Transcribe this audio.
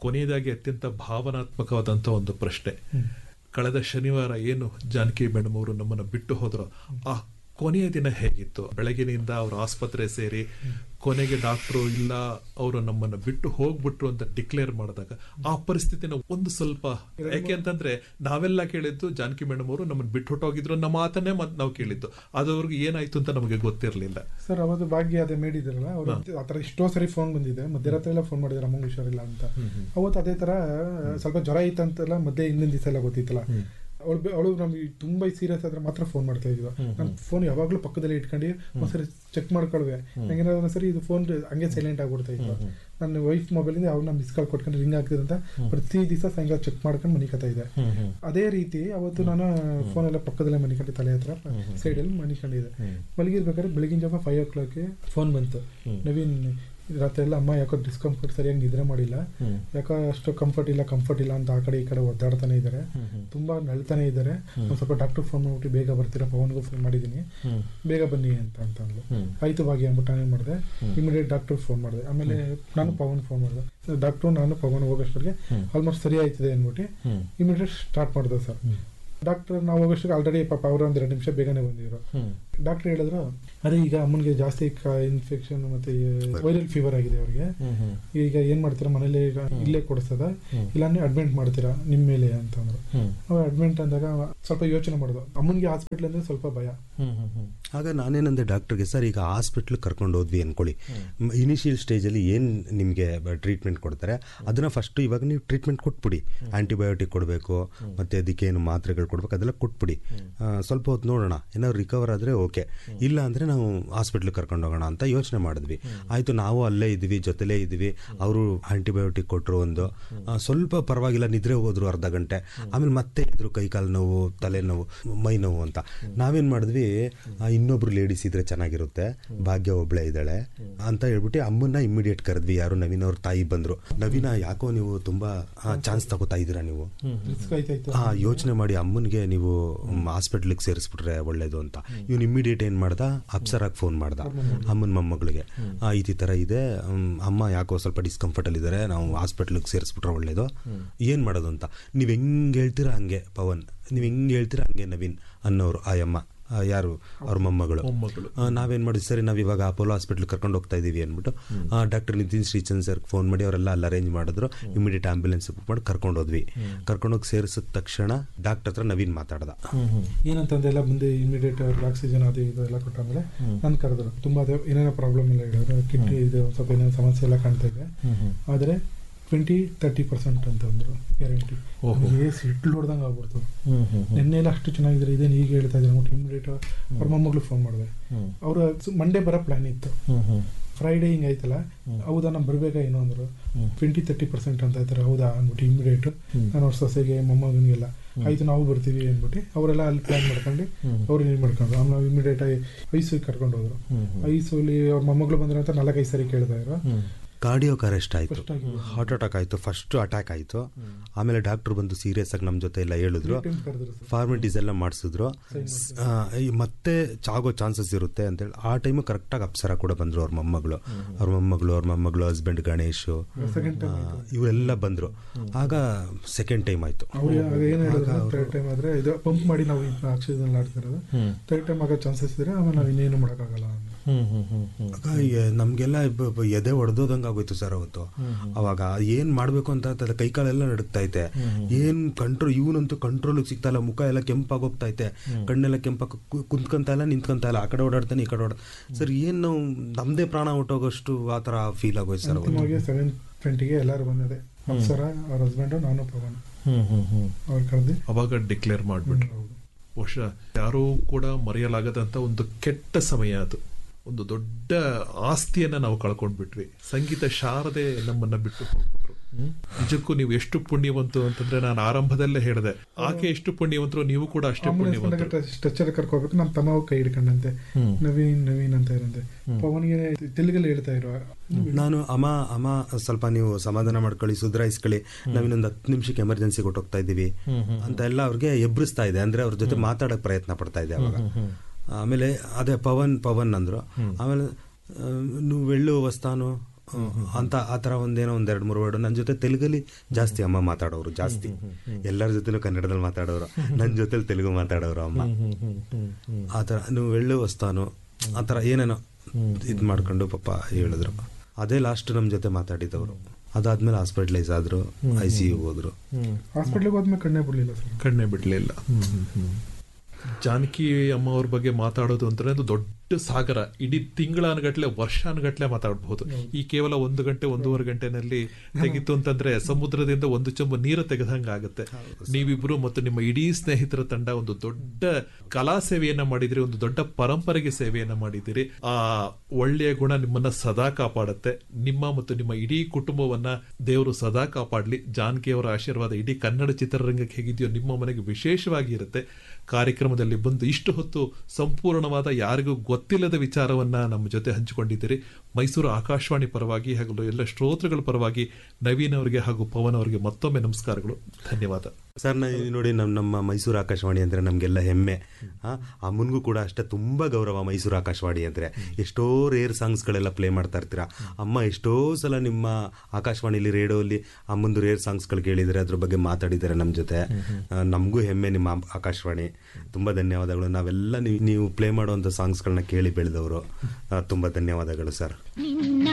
ಕೊನೆಯದಾಗಿ ಅತ್ಯಂತ ಭಾವನಾತ್ಮಕವಾದಂತ ಒಂದು ಪ್ರಶ್ನೆ ಕಳೆದ ಶನಿವಾರ ಏನು ಜಾನಕಿ ಮೇಡಮ್ ಅವರು ನಮ್ಮನ್ನ ಬಿಟ್ಟು ಹೋದ್ರು ಆ ಕೊನೆಯ ದಿನ ಹೇಗಿತ್ತು ಬೆಳಗಿನಿಂದ ಅವರು ಆಸ್ಪತ್ರೆ ಸೇರಿ ಕೊನೆಗೆ ಡಾಕ್ಟ್ರು ಇಲ್ಲ ಅವರು ನಮ್ಮನ್ನ ಬಿಟ್ಟು ಹೋಗ್ಬಿಟ್ರು ಅಂತ ಡಿಕ್ಲೇರ್ ಮಾಡಿದಾಗ ಆ ಪರಿಸ್ಥಿತಿನ ಒಂದು ಸ್ವಲ್ಪ ಯಾಕೆ ಅಂತಂದ್ರೆ ನಾವೆಲ್ಲ ಕೇಳಿದ್ದು ಜಾನಕಿ ಮೇಡಮ್ ಅವರು ನಮ್ಮನ್ನ ಬಿಟ್ಟು ಹೊಟ್ಟೋಗಿದ್ರು ನಮ್ಮ ಮಾತನ್ನೇ ಮತ್ ನಾವು ಕೇಳಿದ್ದು ಅದು ಅವ್ರಿಗೆ ಏನಾಯ್ತು ಅಂತ ನಮಗೆ ಗೊತ್ತಿರಲಿಲ್ಲ ಸರ್ ಅವತ್ತು ಭಾಗ್ಯ ಅದೇ ಮೇಡಿದ್ರಲ್ಲ ಅವ್ರು ಆತರ ಎಷ್ಟೋ ಸರಿ ಫೋನ್ ಬಂದಿದೆ ಮಧ್ಯರಾತ್ರಿ ಎಲ್ಲ ಫೋನ್ ಮಾಡಿದ್ರೆ ಅಮ್ಮಂಗೆ ಹುಷಾರಿಲ್ಲ ಅಂತ ಅವತ್ತು ಅದೇ ತರ ಸ್ವಲ್ಪ ಜ್ವರ ಇತ್ತಂತೆಲ್ಲ ಮಧ್ಯೆ ಹಿಂದಿನ ದಿವಸ ಎಲ್ಲ ಗೊತ್ತಿತ್ತಲ್ಲ ಅವಳು ಅವಳು ನಮ್ಗೆ ತುಂಬಾ ಸೀರಿಯಸ್ ಆದ್ರೆ ಮಾತ್ರ ಫೋನ್ ಮಾಡ್ತಾ ಇದ್ವಿ ನಾನು ಫೋನ್ ಯಾವಾಗ್ಲೂ ಪಕ್ಕದಲ್ಲಿ ಇಟ್ಕೊಂಡು ಒಂದ್ಸರಿ ಚೆಕ್ ಮಾಡ್ಕೊಳ್ವೆ ಹೆಂಗೇನಾದ್ರು ಒಂದ್ಸರಿ ಇದು ಫೋನ್ ಹಂಗೆ ಸೈಲೆಂಟ್ ಆಗ್ಬಿಡ್ತಾ ಇತ್ತು ನನ್ನ ವೈಫ್ ಮೊಬೈಲಿಂದ ಅವ್ರನ್ನ ಮಿಸ್ ಕಾಲ್ ಕೊಟ್ಕೊಂಡು ರಿಂಗ್ ಆಗ್ತಿದೆ ಅಂತ ಪ್ರತಿ ದಿವಸ ಸಾಯಂಕಾಲ ಚೆಕ್ ಮಾಡ್ಕೊಂಡು ಮನಿಕತಾ ಇದೆ ಅದೇ ರೀತಿ ಅವತ್ತು ನಾನು ಫೋನ್ ಎಲ್ಲ ಪಕ್ಕದಲ್ಲೇ ಮನಿಕೊಂಡು ತಲೆ ಹತ್ರ ಸೈಡಲ್ಲಿ ಮನಿಕೊಂಡಿದ್ದೆ ಮಲಗಿರ್ಬೇಕಾದ್ರೆ ಬೆಳಗಿನ ಜಾವ ಫೈವ್ ಓ ಕ್ಲಾಕ್ಗೆ ಫೋನ್ ಬಂತು ನವೀನ್ ರಾತ್ರಿ ಎಲ್ಲ ಅಮ್ಮ ಯಾಕೋ ಡಿಸ್ಕಂಫರ್ಟ್ ಸರಿಯಾಗಿ ನಿದ್ರೆ ಮಾಡಿಲ್ಲ ಯಾಕೋ ಅಷ್ಟು ಕಂಫರ್ಟ್ ಇಲ್ಲ ಕಂಫರ್ಟ್ ಇಲ್ಲ ಅಂತ ಆ ಕಡೆ ಈ ಕಡೆ ಒದ್ದಾಡ್ತಾನೆ ಇದ್ದಾರೆ ತುಂಬಾ ನಳ್ತಾನೆ ಇದ್ದಾರೆ ಒಂದ್ ಸ್ವಲ್ಪ ಡಾಕ್ಟರ್ ಫೋನ್ ಮಾಡ್ಬಿಟ್ಟು ಬೇಗ ಬರ್ತೀರಾ ಪವನ್ಗೂ ಫೋನ್ ಮಾಡಿದೀನಿ ಬೇಗ ಬನ್ನಿ ಅಂತ ಅಂತ ಅಂದ್ಲು ಆಯ್ತು ಭಾಗ್ಯ ಅಂದ್ಬಿಟ್ಟು ನಾನು ಏನ್ ಮಾಡಿದೆ ಇಮಿಡಿಯೇಟ್ ಡಾಕ್ಟರ್ ಫೋನ್ ಮಾಡಿದೆ ಆಮೇಲೆ ನಾನು ಪವನ್ ಫೋನ್ ಮಾಡಿದೆ ಡಾಕ್ಟ್ರು ನಾನು ಪವನ್ ಹೋಗೋಷ್ಟೊತ್ತಿಗೆ ಆಲ್ಮೋಸ್ಟ್ ಸರಿ ಆಯ್ತದೆ ಅಂದ್ಬಿಟ್ಟು ಇಮಿಡಿಯೇಟ್ ಸ್ಟಾರ್ಟ್ ಮಾಡಿದೆ ಸರ್ ಡಾಕ್ಟರ್ ನಾವು ಹೋಗೋಷ್ಟಕ್ಕೆ ಆಲ್ರೆಡಿ ಪಾಪ ಅವರು ಒಂದ್ ಎರಡು ನಿಮಿಷ ಬೇಗನೆ ಬಂದಿದ್ರು ಡಾಕ್ಟರ್ ಹೇಳಿದ್ರು ಅದೇ ಈಗ ಅಮ್ಮನಿಗೆ ಜಾಸ್ತಿ ಇನ್ಫೆಕ್ಷನ್ ಮತ್ತೆ ವೈರಲ್ ಫೀವರ್ ಆಗಿದೆ ಅವ್ರಿಗೆ ಈಗ ಏನ್ ಮಾಡ್ತೀರಾ ಮನೇಲಿ ಈಗ ಇಲ್ಲೇ ಕೊಡಿಸ್ತದ ಇಲ್ಲಾಂದ್ರೆ ಅಡ್ಮಿಟ್ ಮಾಡ್ತೀರಾ ನಿಮ್ ಮೇಲೆ ಅಂತಂದ್ರು ಅವಾಗ ಅಡ್ಮಿಟ್ ಅಂದಾಗ ಸ್ವಲ್ಪ ಯೋಚನೆ ಮಾಡೋದು ಅಮ್ಮನಿಗೆ ಹಾಸ್ಪಿಟ್ಲ್ ಅಂದ್ರೆ ಸ್ವಲ್ಪ ಭಯ ಆಗ ನಾನೇನಂದೆ ಡಾಕ್ಟರ್ಗೆ ಸರ್ ಈಗ ಹಾಸ್ಪಿಟ್ಲ್ ಕರ್ಕೊಂಡು ಹೋದ್ವಿ ಅನ್ಕೊಳ್ಳಿ ಇನಿಷಿಯಲ್ ಸ್ಟೇಜಲ್ಲಿ ಏನು ನಿಮಗೆ ಟ್ರೀಟ್ಮೆಂಟ್ ಕೊಡ್ತಾರೆ ಅದನ್ನ ಫಸ್ಟ್ ಇವಾಗ ನೀವು ಟ್ರೀಟ್ಮೆಂಟ್ ಕೊಟ್ಬಿಡಿ ಆಂಟಿಬಯೋಟಿಕ್ ಕೊಡಬೇಕು ಮತ್ತೆ ಅದಕ್ಕೆ ಏನು ಮಾತ್ರೆಗಳು ಕೊಡ್ಬೇಕು ಅದೆಲ್ಲ ಕೊಟ್ಬಿಡಿ ಆ, ಸ್ವಲ್ಪ ಹೊತ್ತು ನೋಡೋಣ ಏನಾದ್ರು ರಿಕವರ್ ಆದರೆ ಓಕೆ ಇಲ್ಲ ಅಂದರೆ ನಾವು ಹಾಸ್ಪಿಟ್ಲ್ ಕರ್ಕೊಂಡು ಹೋಗೋಣ ಅಂತ ಯೋಚನೆ ಮಾಡಿದ್ವಿ ಆಯಿತು ನಾವು ಅಲ್ಲೇ ಇದ್ವಿ ಜೊತೆಲೇ ಇದ್ವಿ ಅವರು ಆಂಟಿಬಯೋಟಿಕ್ ಕೊಟ್ಟರು ಒಂದು ಆ, ಸ್ವಲ್ಪ ಪರವಾಗಿಲ್ಲ ನಿದ್ರೆ ಹೋದ್ರು ಅರ್ಧ ಗಂಟೆ ಆಮೇಲೆ ಮತ್ತೆ ಇದ್ರು ಕೈಕಾಲು ನೋವು ತಲೆನೋವು ಮೈ ನೋವು ಅಂತ ನಾವೇನು ಮಾಡಿದ್ವಿ ಆ, ಇನ್ನೊಬ್ರು ಲೇಡೀಸ್ ಇದ್ರೆ ಚೆನ್ನಾಗಿರುತ್ತೆ ಭಾಗ್ಯ ಒಬ್ಳೆ ಇದ್ದಾಳೆ ಅಂತ ಹೇಳ್ಬಿಟ್ಟು ಅಮ್ಮನ್ನ ಇಮಿಡಿಯೇಟ್ ಕರೆದ್ವಿ ಯಾರು ನವೀನ್ ಅವ್ರ ತಾಯಿ ಬಂದ್ರು ನವೀನ ಯಾಕೋ ನೀವು ತುಂಬಾ ಚಾನ್ಸ್ ತಗೋತಾ ಇದ್ದೀರಾ ನೀವು ರಿಸ್ಕ್ ಆಯ್ತಾಯ್ತು ಹಾ ಯೋಚನೆ ಮಾಡಿ ಅಮ್ಮನಿಗೆ ನೀವು ಹಾಸ್ಪಿಟ್ಲಿಗೆ ಸೇರಿಸ್ಬಿಟ್ರೆ ಒಳ್ಳೇದು ಅಂತ ಇವ್ನು ಇಮಿಡಿಯೇಟ್ ಏನ್ ಮಾಡ್ದ ಅಪ್ಸರಾಗಿ ಫೋನ್ ಮಾಡ್ದ ಅಮ್ಮನ ಮೊಮ್ಮಗಳಿಗೆ ಆ, ಈ ಥರ ಇದೆ ಹ್ಮ್, ಅಮ್ಮ ಯಾಕೋ ಸ್ವಲ್ಪ ಡಿಸ್ಕಂಫರ್ಟ್ ಅಲ್ಲಿ ಇದಾರೆ ನಾವು ಹಾಸ್ಪಿಟ್ಲಿಗೆ ಸೇರಿಸ್ಬಿಟ್ರೆ ಒಳ್ಳೇದು ಏನ್ ಮಾಡೋದು ಅಂತ ನೀವ್ ಹೆಂಗ್ ಹೇಳ್ತೀರಾ ಹಂಗೆ ಪವನ್ ನೀವ್ ಹೆಂಗ್ ಹೇಳ್ತೀರಾ ಹಂಗೆ ನವೀನ್ ಅನ್ನೋರು ಆ ಅಮ್ಮ ಆ, ಯಾರು ಅವ್ರ ಮೊಮ್ಮಗಳು ಮೊಮ್ಮಗಳು. ಆ, ನಾವೇನ್ ಮಾಡಿದ್ವಿ ಸರಿ ನಾವ್ ಇವಾಗ ಅಪೋಲೋ ಹಾಸ್ಪಿಟ್ಲ್ ಕರ್ಕೊಂಡು ಹೋಗ್ತಾ ಇದೀವಿ ಅಂದ್ಬಿಟ್ಟು doctor Nitin Shrichand sir phone ಮಾಡಿ ಅವರೆಲ್ಲ ಅಲ್ಲಿ ಅರೇಂಜ್ ಮಾಡಿದ್ರು ಇಮಿಡಿಯೇಟ್ ಆಂಬ್ಯುಲೆನ್ಸ್ ಬುಕ್ ಮಾಡಿ ಕರ್ಕೊಂಡು ಹೋದ್ವಿ ಕರ್ಕೊಂಡೋಗಿ ಸೇರಿಸಿದ ತಕ್ಷಣ ಡಾಕ್ಟರ್ ಹತ್ರ ನವೀನ್ ಮಾತಾಡ್ದ ಏನಂತಂದ್ರೆ ಎಲ್ಲ ಮುಂದೆ ಇಮಿಡಿಯೇಟ್ ಅವ್ರಿಗೆ ಆಕ್ಸಿಜನ್ ಅದು ಇದು ಎಲ್ಲ ಕೊಟ್ಟಾದ್ಮೇಲೆ ನಾನು ಕರೆದ್ರು ತುಂಬಾ ಅದೇ ಏನೇನೋ ಪ್ರಾಬ್ಲಮ್ ಎಲ್ಲ ಹೇಳಿದ್ರು ಕಿಡ್ನಿ ಇದು ಒಂದ್ ಸ್ವಲ್ಪ ಏನೇನೋ ಸಮಸ್ಯೆ ಎಲ್ಲ ಕಾಣ್ತಾ ಇದೆ ಆದ್ರೆ ಟ್ವೆಂಟಿ ತರ್ಟಿ ಪರ್ಸೆಂಟ್ ಅಂತಂದ್ರು ಗ್ಯಾರಂಟಿ ಸಿಟ್ಲು ಹೊಡ್ದಂಗೆ ಆಗ್ಬಿಡ್ತು ನಿನ್ನೆ ಎಲ್ಲ ಅಷ್ಟು ಚೆನ್ನಾಗಿದ್ರೆ ಇದೇನು ಈಗ ಹೇಳ್ತಾ ಇದ್ದಾರೆ ಅಂದ್ಬಿಟ್ಟು ಇಮಿಡಿಯೇಟ್ ಅವ್ರ ಮೊಮ್ಮಗಳು ಫೋನ್ ಮಾಡಿದೆ ಅವ್ರು ಮಂಡೇ ಬರೋ ಪ್ಲಾನ್ ಇತ್ತು ಫ್ರೈಡೇ ಹಿಂಗೆ ಆಯ್ತಲ್ಲ ಹೌದಾ ನಾನು ಬರ್ಬೇಕಾ ಏನು ಅಂದ್ರು ಟ್ವೆಂಟಿ ತರ್ಟಿ ಪರ್ಸೆಂಟ್ ಅಂತ ಆಯ್ತಾರೆ ಹೌದಾ ಅಂದ್ಬಿಟ್ಟು ಇಮಿಡಿಯೇಟ್ ನಾನು ಅವ್ರ ಸೊಸೆಗೆ ಮೊಮ್ಮಗನಿಗೆಲ್ಲ ಆಯ್ತು ನಾವು ಬರ್ತೀವಿ ಅಂದ್ಬಿಟ್ಟು ಅವರೆಲ್ಲ ಅಲ್ಲಿ ಪ್ಲಾನ್ ಮಾಡ್ಕೊಂಡು ಅವ್ರು ಏನ್ ಮಾಡ್ಕೊಂಡ್ರು ಆಮೇಲೆ ನಾವು ಇಮಿಡಿಯೇಟ್ ಆಗಿ ಐಸು ಕರ್ಕೊಂಡು ಹೋದ್ರು ಐಸಲ್ಲಿ ಅವ್ರ ಮೊಮ್ಮಗಳು ಬಂದ್ರೆ ಅಂತ ನಾಲ್ಕೈದು ಸರಿ ಕೇಳ್ತಾ ಇದ್ರು ಕಾರ್ಡಿಯೋಕ್ ಅರೆಸ್ಟ್ ಆಯ್ತು First ಆಗಿ. ಹಾರ್ಟ್ ಅಟ್ಯಾಕ್ ಆಯ್ತು ಫಸ್ಟ್ ಅಟ್ಯಾಕ್ ಆಯ್ತು ಆಮೇಲೆ ಡಾಕ್ಟರ್ ಬಂದು ಸೀರಿಯಸ್ ಆಗಿ ನಮ್ಮ ಜೊತೆ ಎಲ್ಲ ಹೇಳಿದ್ರು Three times ಕರೆದ್ರು sir. ಫಾರ್ಮಿಟೀಸ್ ಎಲ್ಲ ಮಾಡಿಸಿದ್ರು ಆ, ಈ ಮತ್ತೆ ಚಾಗೋ ಚಾನ್ಸಸ್ ಇರುತ್ತೆ ಅಂತೇಳಿ ಆ ಟೈಮು ಕರೆಕ್ಟಾಗಿ ಅಪ್ಸರ ಕೂಡ ಬಂದ್ರು ಅವ್ರ ಮೊಮ್ಮಗಳು ಅವ್ರ ಮೊಮ್ಮಗಳು ಅವ್ರ ಮೊಮ್ಮಗಳು ಹಸ್ಬೆಂಡ್ ಗಣೇಶ್ Second time ಆ, ಇವರೆಲ್ಲ ಬಂದ್ರು ಆಗ ಸೆಕೆಂಡ್ ಟೈಮ್ ಆಯ್ತು ಅವ್ರು ಆಗ ಏನ್ ಹೇಳಿದ್ರು ಥರ್ಡ್ ಟೈಮ್ ಆದ್ರೆ ಇದು ಪಂಪ್ ಮಾಡಿ ನಾವು ಆಕ್ಸಿಜನ್ ಆಡ್ತಾ ಇರೋದು ಥರ್ಡ್ ಟೈಮ್ ಆಗೋ ಚಾನ್ಸಸ್ ಇದ್ರೆ ಆಮೇಲೆ ನಾವು ಇನ್ನೇನು ಮಾಡೋಕ್ಕಾಗಲ್ಲ ಅಂತ. ಆಗ ಈ- ನಮ್ಗೆಲ್ಲ ಬ- ಬ- ಎದೆ ಹೊಡೆದೋದಂಗ ಆಗೋಯ್ತು ಸರ್ ಅವತ್ತು ಅವಾಗ ಏನ್ ಮಾಡ್ಬೇಕು ಅಂತ ತಲೆ ಕೈಕಾಲೆಲ್ಲ ನಡುಕ್ತಾ ಐತೆ ಏನ್ ಕಂಟ್ರೋಲ್ ಇವನಂತೂ ಕಂಟ್ರೋಲ್ ಸಿಗ್ತಾ ಇಲ್ಲ ಮುಖ ಎಲ್ಲ ಕೆಂಪಾಗೋಗ್ತಾ ಐತೆ ಕಣ್ಣೆಲ್ಲ ಕೆಂಪಾಗ ಕುಂತ್ಕೊಂತ ಇಲ್ಲ ನಿಂತ್ಕೊಂತ ಇಲ್ಲ ಆ ಕಡೆ ಓಡಾಡ್ತಾನೆ ಈ ಕಡೆ ಓಡ ಸರ್ ಏನ್ ನಾವು ನಮ್ದೇ ಪ್ರಾಣ ಹೊಟ್ಟೋಗೋಷ್ಟು ಆ ತರ ಫೀಲ್ ಆಗೋಯ್ತು ಸರ್ ಅವತ್ತು ಅಂತಿಮವಾಗಿ ಸೆವೆನ್ ಟ್ವೆಂಟಿಗೆ ಎಲ್ಲರೂ ಬಂದಿದೆ ಅಪ್ಸರ ಅವ್ರ ಹಸ್ಬೆಂಡು ನಾನು ಪವನ್ ಅವ್ರು ಕರೆದು ಅವಾಗ ಡಿಕ್ಲೇರ್ ಮಾಡ್ಬಿಟ್ರು ಬಹುಶಃ ಯಾರೂ ಕೂಡ ಮರೆಯಲಾಗದಂತ ಒಂದು ಕೆಟ್ಟ ಸಮಯ ಅದು ಒಂದು ದೊಡ್ಡ ಆಸ್ತಿಯನ್ನ ನಾವು ಕಳ್ಕೊಂಡ್ಬಿಟ್ವಿ ಸಂಗೀತ ಶಾರದೆ ನಮ್ಮನ್ನ ಬಿಟ್ಟು ಹೋಗ್ಬಿಟ್ರು ನಿಜಕ್ಕೂ ನೀವು ಎಷ್ಟು ಪುಣ್ಯವಂತು ಅಂತಂದ್ರೆ ನಾನು ಆರಂಭದಲ್ಲೇ ಹೇಳಿದೆ ಆಕೆ ಎಷ್ಟು ಪುಣ್ಯವಂತರು ನೀವು ಕೂಡ ಅಷ್ಟೇ ಆಂಬುಲೆನ್ಸ್ ಪುಣ್ಯವಂತರು ಸ್ಟ್ರೆಚರ್ ಕರ್ಕೋಬೇಕು ನಮ್ಮ ತಮ್ಮ ಕೈ ಹಿಡ್ಕೊಂಡಂತೆ ನವೀನ್ ನವೀನ್ ಅಂತ ಇರಂತೆ ಪವನ್ಗೆ ತೆಲುಗಲ್ಲಿ ಹೇಳ್ತಾ ಇರುವ ನಾನು ಅಮ್ಮ ಅಮ್ಮ ಸ್ವಲ್ಪ ನೀವು ಸಮಾಧಾನ ಮಾಡ್ಕೊಳ್ಳಿ ಸುಧಾರಿಸ್ಕೊಳ್ಳಿ ನಾವಿನ್ನೊಂದು ಹತ್ತು ನಿಮಿಷಕ್ಕೆ ಎಮರ್ಜೆನ್ಸಿ ಕೊಟ್ಟೋಗ್ತಾ ಇದ್ದೀವಿ ಅಂತ ಎಲ್ಲ ಅವ್ರಿಗೆ ಎಬ್ರಿಸ್ತಾ ಇದೆ ಅಂದ್ರೆ ಅವ್ರ ಜೊತೆ ಮಾತಾಡಕ್ ಪ್ರಯತ್ನ ಪಡ್ತಾ ಇದೆ ಅವಾಗ ಆಮೇಲೆ ಅದೇ ಪವನ್ ಪವನ್ ಅಂದ್ರು ಆಮೇಲೆ ಆ, ನೀವು వెళ్ళు వస్తాను ಅಂತ ಆ ಥರ ಒಂದೇನೋ ಒಂದ್ ಎರಡು ಮೂರು ವರ್ಡ್ ನನ್ನ ಜೊತೆ ತೆಲುಗಲ್ಲಿ ಜಾಸ್ತಿ ಅಮ್ಮ ಮಾತಾಡೋರು ಜಾಸ್ತಿ ಎಲ್ಲರ ಜೊತೆಲೂ ಕನ್ನಡದಲ್ಲಿ ಮಾತಾಡೋರು ನನ್ನ ಜೊತೆಲಿ ತೆಲುಗು ಮಾತಾಡೋರು ಅಮ್ಮ ಆ ಥರ ನೀವು ಎಳ್ಳು ವಸ್ತಾನು ಆ ಥರ ಏನೇನೋ ಇದು ಮಾಡ್ಕೊಂಡು ಪಾಪ ಹೇಳಿದ್ರು ಅದೇ ಲಾಸ್ಟ್ ನಮ್ಮ ಜೊತೆ ಮಾತಾಡಿದವರು ಅದಾದ್ಮೇಲೆ ಹಾಸ್ಪಿಟ್ಲೈಸ್ ಆದ್ರು ಐ ಸಿ ಯು ಹೋದ್ರು ಹಾಸ್ಪಿಟ್ಲಿಗೆ ಹೋದ್ಮೇಲೆ ಕಣ್ಣೇ ಬಿಡ್ಲಿಲ್ಲ ಸರ್ ಕಣ್ಣೆ ಬಿಡ್ಲಿಲ್ಲ ಜಾನಕಿ ಅಮ್ಮ ಅವ್ರ ಬಗ್ಗೆ ಮಾತಾಡೋದು ಅಂದ್ರೆ ಒಂದು ದೊಡ್ಡ ಸಾಗರ ಇಡೀ ತಿಂಗಳಾನುಗಟ್ಲೆ ವರ್ಷಾನುಗಟ್ಲೆ ಮಾತಾಡಬಹುದು ಈ ಕೇವಲ ಒಂದು ಗಂಟೆ ಒಂದೂವರೆ ಗಂಟೆನಲ್ಲಿ ತೆಗಿತು ಅಂತಂದ್ರೆ ಸಮುದ್ರದಿಂದ ಒಂದು ಚೊಂಬು ನೀರು ತೆಗೆದಂಗ ಆಗುತ್ತೆ ನೀವಿಬ್ರು ಮತ್ತು ನಿಮ್ಮ ಇಡೀ ಸ್ನೇಹಿತರ ತಂಡ ಒಂದು ದೊಡ್ಡ ಕಲಾ ಸೇವೆಯನ್ನ ಮಾಡಿದಿರಿ ಒಂದು ದೊಡ್ಡ ಪರಂಪರೆಗೆ ಸೇವೆಯನ್ನ ಮಾಡಿದಿರಿ ಆ ಒಳ್ಳೆಯ ಗುಣ ನಿಮ್ಮನ್ನ ಸದಾ ಕಾಪಾಡುತ್ತೆ ನಿಮ್ಮ ಮತ್ತು ನಿಮ್ಮ ಇಡೀ ಕುಟುಂಬವನ್ನ ದೇವರು ಸದಾ ಕಾಪಾಡ್ಲಿ ಜಾನಕಿ ಅವರ ಆಶೀರ್ವಾದ ಇಡೀ ಕನ್ನಡ ಚಿತ್ರರಂಗಕ್ಕೆ ಹೇಗಿದೆಯೋ ನಿಮ್ಮ ಮನೆಗೆ ವಿಶೇಷವಾಗಿ ಇರುತ್ತೆ ಕಾರ್ಯಕ್ರಮದಲ್ಲಿ ಬಂದು ಇಷ್ಟು ಹೊತ್ತು ಸಂಪೂರ್ಣವಾದ ಯಾರಿಗೂ ಗೊತ್ತಿಲ್ಲದ ವಿಚಾರವನ್ನ ನಮ್ಮ ಜೊತೆ ಹಂಚಿಕೊಂಡಿದ್ದೀರಿ ಮೈಸೂರು ಆಕಾಶವಾಣಿ ಪರವಾಗಿ ಹಾಗೂ ಎಲ್ಲ ಶ್ರೋತೃಗಳ ಪರವಾಗಿ ನವೀನ್ ಅವರಿಗೆ ಹಾಗೂ ಪವನ್ ಅವರಿಗೆ ಮತ್ತೊಮ್ಮೆ ನಮಸ್ಕಾರಗಳು ಧನ್ಯವಾದ ಸರ್ ನಾ ನೋಡಿ ನಮ್ಮ ನಮ್ಮ ಮೈಸೂರು ಆಕಾಶವಾಣಿ ಅಂದರೆ ನಮಗೆಲ್ಲ ಹೆಮ್ಮೆ ಆ, ಅಮ್ಮನಿಗೂ ಕೂಡ ಅಷ್ಟೇ ತುಂಬ ಗೌರವ ಮೈಸೂರು ಆಕಾಶವಾಣಿ ಅಂದರೆ ಎಷ್ಟೋ ರೇರ್ ಸಾಂಗ್ಸ್ಗಳೆಲ್ಲ ಪ್ಲೇ ಮಾಡ್ತಾ ಇರ್ತೀರಾ ಅಮ್ಮ ಎಷ್ಟೋ ಸಲ ನಿಮ್ಮ ಆಕಾಶವಾಣಿಲಿ ರೇಡಿಯೋಲಿ ಅಮ್ಮಂದು ರೇರ್ ಸಾಂಗ್ಸ್ಗಳು ಕೇಳಿದರೆ ಅದ್ರ ಬಗ್ಗೆ ಮಾತಾಡಿದ್ದಾರೆ ನಮ್ಮ ಜೊತೆ ಆ, ನಮಗೂ ಹೆಮ್ಮೆ ನಿಮ್ಮ ಆ- ಆಕಾಶವಾಣಿ ತುಂಬ ಧನ್ಯವಾದಗಳು ನಾವೆಲ್ಲ ನೀವು ನೀವು ಪ್ಲೇ ಮಾಡುವಂಥ ಸಾಂಗ್ಸ್ಗಳನ್ನ ಕೇಳಿ ಬೆಳೆದವರು ತುಂಬ ಧನ್ಯವಾದಗಳು ಸರ್ ನಿನ್ನ